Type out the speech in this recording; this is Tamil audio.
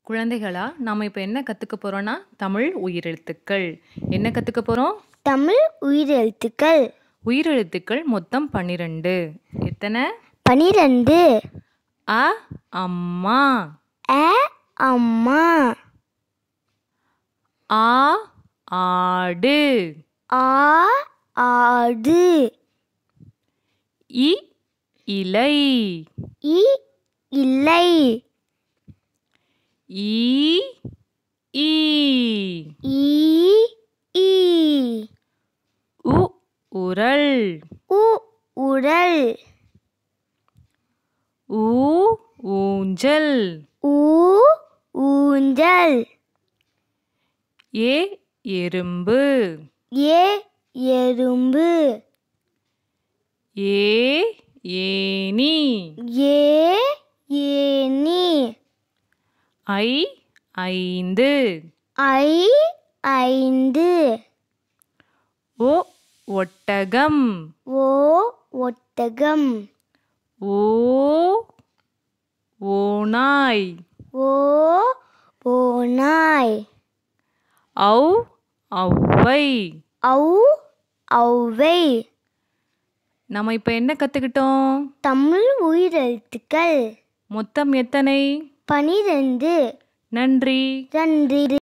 குழந்தைகளா நாம இப்ப என்ன கத்துக்க போறோம்னா தமிழ் உயிரெழுத்துக்கள் என்ன கத்துக்க போறோம் தமிழ் உயிரெழுத்துக்கள் உயிரெழுத்துக்கள் மொத்தம் பன்னிரண்டு எத்தனை பனிரெண்டு அ அம்மா அ அம்மா ஆ ஆடு ஆ ஆடு இ இலை இ இல்லை ஈ ஈ ஈ ஈ உ உரல் உ உரல் ஊ ஊஞ்சல் ஊ ஊஞ்சல் ஏ எறும்பு ஏ எறும்பு ஏ ஏனி ஏ ஏனி ஐ ஐந்து ஐ ஐந்து ஓ ஒட்டகம் ஓ ஒட்டகம் ஓ ஓநாய் ஓ ஓநாய் ஔ ஔவை ஔ ஔவை நம்ம இப்ப என்ன கத்துக்கிட்டோம் தமிழ் உயிரெழுத்துக்கள் மொத்தம் எத்தனை பனிரெண்டு நன்றி நன்றி